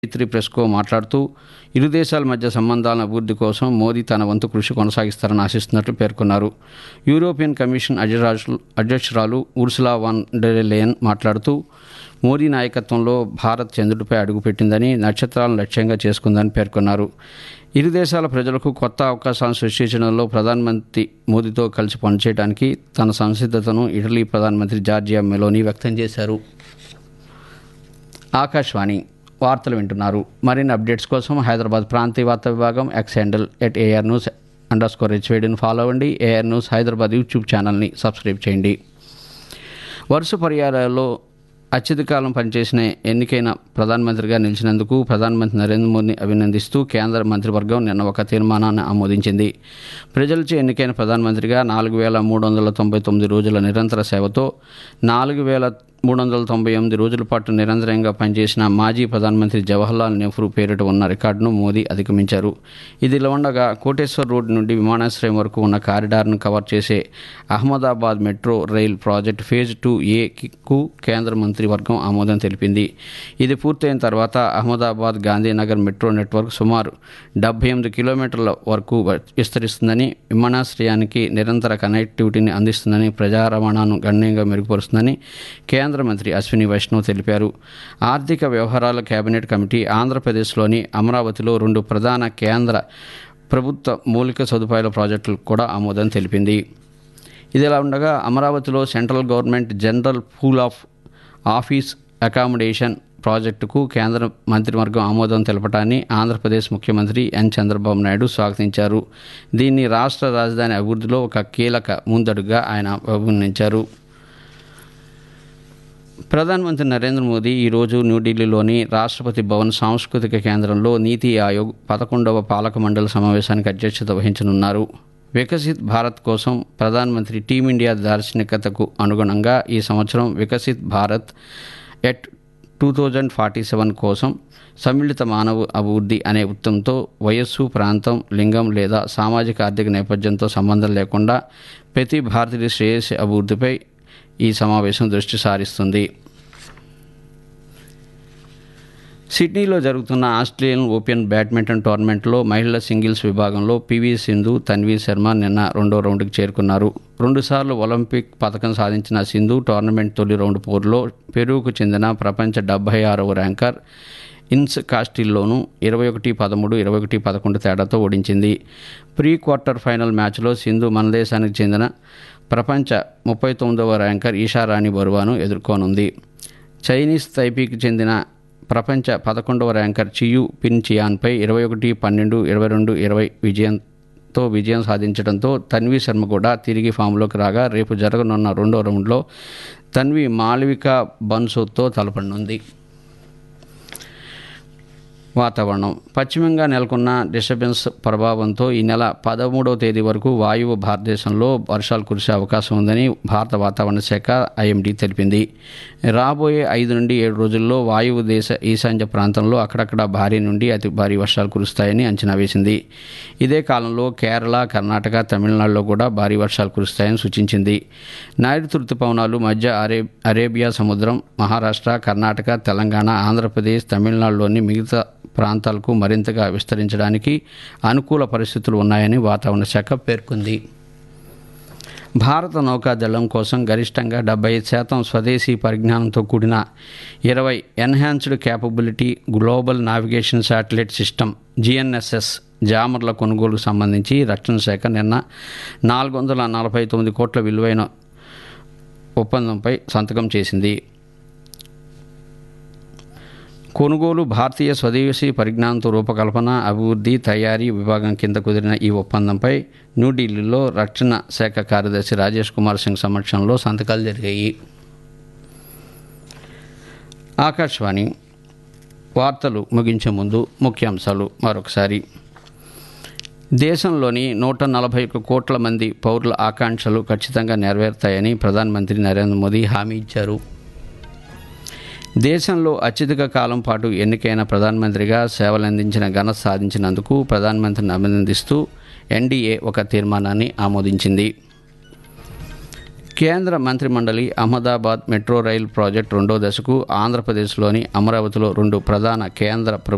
మైత్రి ప్రెస్కో మాట్లాడుతూ ఇరు దేశాల మధ్య సంబంధాల అభివృద్ధి కోసం మోదీ తన వంతు కృషి కొనసాగిస్తారని ఆశిస్తున్నట్లు పేర్కొన్నారు యూరోపియన్ కమిషన్ అధ్యక్షురాలు అధ్యక్షురాలు ఉర్సులా వాన్ డెర్ లేయన్ మాట్లాడుతూ మోదీ నాయకత్వంలో భారత్ చంద్రుడిపై అడుగుపెట్టిందని నక్షత్రాలను లక్ష్యంగా చేసుకుందని పేర్కొన్నారు ఇరు దేశాల ప్రజలకు కొత్త అవకాశాలను సృష్టించడంలో ప్రధానమంత్రి మోదీతో కలిసి పనిచేయడానికి తన సంసిద్ధతను ఇటలీ ప్రధానమంత్రి జార్జియా మెలోనీ వ్యక్తం చేశారు ఆకాశవాణి వార్తలు వింటున్నారు మరిన్ని అప్డేట్స్ కోసం హైదరాబాద్ ప్రాంతీయ వార్తా విభాగం X handle at AR news underscore హెచ్వేడిని ఫాలో అవ్వండి ఏఆర్ న్యూస్ హైదరాబాద్ యూట్యూబ్ ఛానల్ని సబ్స్క్రైబ్ చేయండి వరుస పర్యాయాలలో అత్యధిక కాలం పనిచేసిన ఎన్నికైన ప్రధానమంత్రిగా నిలిచినందుకు ప్రధానమంత్రి నరేంద్ర మోదీని అభినందిస్తూ కేంద్ర మంత్రివర్గం నిన్న ఒక తీర్మానాన్ని ఆమోదించింది ప్రజలచే ఎన్నికైన ప్రధానమంత్రిగా నాలుగు వేల మూడు వందల తొంభై తొమ్మిది రోజుల నిరంతర సేవతో నాలుగు వేల మూడు వందల తొంభై ఎనిమిది రోజుల పాటు నిరంతరంగా పనిచేసిన మాజీ ప్రధానమంత్రి జవహర్లాల్ నెహ్రూ పేరిట ఉన్న రికార్డును మోదీ అధిగమించారు ఇదిలా ఉండగా కోటేశ్వర్ రోడ్ నుండి విమానాశ్రయం వరకు ఉన్న కారిడార్ను కవర్ చేసే Ahmedabad metro rail project phase two ఏకు కేంద్ర మంత్రివర్గం ఆమోదం తెలిపింది ఇది పూర్తయిన తర్వాత అహ్మదాబాద్ గాంధీనగర్ మెట్రో నెట్వర్క్ సుమారు డెబ్బై ఎనిమిది కిలోమీటర్ల వరకు విస్తరిస్తుందని విమానాశ్రయానికి నిరంతర కనెక్టివిటీని అందిస్తుందని ప్రజా రవాణాను గణనీయంగా మెరుగుపరుస్తుందని కేంద్ర మంత్రి అశ్విని వైష్ణవ్ తెలిపారు ఆర్థిక వ్యవహారాల కేబినెట్ కమిటీ ఆంధ్రప్రదేశ్లోని అమరావతిలో రెండు ప్రధాన కేంద్ర ప్రభుత్వ మౌలిక సదుపాయాల ప్రాజెక్టులకు కూడా ఆమోదం తెలిపింది ఇదిలా ఉండగా అమరావతిలో central government general pool of office accommodation ప్రాజెక్టుకు కేంద్ర మంత్రివర్గం ఆమోదం తెలపడాన్ని ఆంధ్రప్రదేశ్ ముఖ్యమంత్రి ఎన్ చంద్రబాబు నాయుడు స్వాగతించారు దీన్ని రాష్ట్ర రాజధాని అభివృద్ధిలో ఒక కీలక ముందడుగా ఆయన అభివర్ణించారు ప్రధానమంత్రి నరేంద్ర మోదీ ఈరోజు న్యూఢిల్లీలోని రాష్ట్రపతి భవన్ సాంస్కృతిక కేంద్రంలో నీతి ఆయోగ్ పదకొండవ పాలక మండలి సమావేశానికి అధ్యక్షత వహించనున్నారు వికసిత్ భారత్ కోసం ప్రధానమంత్రి టీమిండియా దార్శనికతకు అనుగుణంగా ఈ సంవత్సరం Viksit Bharat at two thousand forty seven కోసం సమ్మిళిత మానవ అభివృద్ధి అనే ఉత్తంతో వయస్సు ప్రాంతం లింగం లేదా సామాజిక ఆర్థిక నేపథ్యంతో సంబంధం లేకుండా ప్రతి భారతీయ శ్రేయస్సు అభివృద్ధిపై ఈ సమావేశం దృష్టి సారిస్తుంది సిడ్నీలో జరుగుతున్న ఆస్ట్రేలియన్ ఓపెన్ బ్యాడ్మింటన్ టోర్నమెంట్లో మహిళల సింగిల్స్ విభాగంలో పివి సింధు తన్వీ శర్మ నిన్న రెండో రౌండ్కి చేరుకున్నారు రెండుసార్లు ఒలింపిక్ పథకం సాధించిన సింధు టోర్నమెంట్ తొలి రౌండ్ పోరులో పెరూకు చెందిన ప్రపంచ డెబ్బై ఆరవ ర్యాంకర్ ఇన్స్ కాస్టిల్లోను ఇరవై ఒకటి పదమూడు ఇరవై ఒకటి పదకొండు తేడాతో ఓడించింది ప్రీ క్వార్టర్ ఫైనల్ మ్యాచ్లో సింధు మన దేశానికి చెందిన ప్రపంచ ముప్పై తొమ్మిదవ ర్యాంకర్ ఈషారాణి బరువాను ఎదుర్కోనుంది చైనీస్ తైపీకి చెందిన ప్రపంచ పదకొండవ ర్యాంకర్ చియు పిన్ చియాన్పై ఇరవై ఒకటి పన్నెండు ఇరవై రెండు ఇరవై విజయంతో విజయం సాధించడంతో తన్వి శర్మ కూడా తిరిగి ఫామ్లోకి రాగా రేపు జరగనున్న రెండో రౌండ్లో తన్వి మాళవిక బన్సోతో తలపడనుంది వాతావరణం పశ్చిమంగా నెలకొన్న డిస్టర్బెన్స్ ప్రభావంతో ఈ నెల పదమూడవ తేదీ వరకు వాయువు భారతదేశంలో వర్షాలు కురిసే అవకాశం ఉందని భారత వాతావరణ శాఖ ఐఎండీ తెలిపింది రాబోయే ఐదు నుండి ఏడు రోజుల్లో వాయువు దేశ ఈశాన్య ప్రాంతంలో అక్కడక్కడ భారీ నుండి అతి భారీ వర్షాలు కురుస్తాయని అంచనా వేసింది ఇదే కాలంలో కేరళ కర్ణాటక తమిళనాడులో కూడా భారీ వర్షాలు కురుస్తాయని సూచించింది నైరుతి ఋతుపవనాలు మధ్య అరే అరేబియా సముద్రం మహారాష్ట్ర కర్ణాటక తెలంగాణ ఆంధ్రప్రదేశ్ తమిళనాడులోని మిగతా ప్రాంతాలకు మరింతగా విస్తరించడానికి అనుకూల పరిస్థితులు ఉన్నాయని వాతావరణ శాఖ పేర్కొంది భారత నౌకాదళం కోసం గరిష్టంగా డెబ్బై శాతం స్వదేశీ పరిజ్ఞానంతో కూడిన ఇరవై enhanced capability global navigation satellite system GNSS జామర్ల కొనుగోలుకు సంబంధించి రక్షణ శాఖ నిన్న నాలుగు వందల నలభై తొమ్మిది కోట్ల విలువైన ఒప్పందంపై సంతకం చేసింది కొనుగోలు భారతీయ స్వదేశీ పరిజ్ఞానంతో రూపకల్పన అభివృద్ధి తయారీ విభాగం కింద కుదిరిన ఈ ఒప్పందంపై న్యూఢిల్లీలో రక్షణ శాఖ కార్యదర్శి రాజేష్ కుమార్ సింగ్ సమక్షంలో సంతకాలు జరిగాయి ఆకాశవాణి వార్తలు ముగించే ముందు ముఖ్యాంశాలు మరొకసారి దేశంలోని నూట నలభై ఒక్క కోట్ల మంది పౌరుల ఆకాంక్షలు ఖచ్చితంగా నెరవేరుతాయని ప్రధానమంత్రి నరేంద్ర మోదీ హామీ ఇచ్చారు దేశంలో అత్యధిక కాలం పాటు ఎన్నికైన ప్రధానమంత్రిగా సేవలందించిన ఘనత సాధించినందుకు ప్రధానమంత్రిని అభినందిస్తూ ఎన్డీఏ ఒక తీర్మానాన్ని ఆమోదించింది కేంద్ర మంత్రిమండలి అహ్మదాబాద్ మెట్రో రైల్ ప్రాజెక్టు రెండో దశకు ఆంధ్రప్రదేశ్లోని అమరావతిలో రెండు ప్రధాన కేంద్ర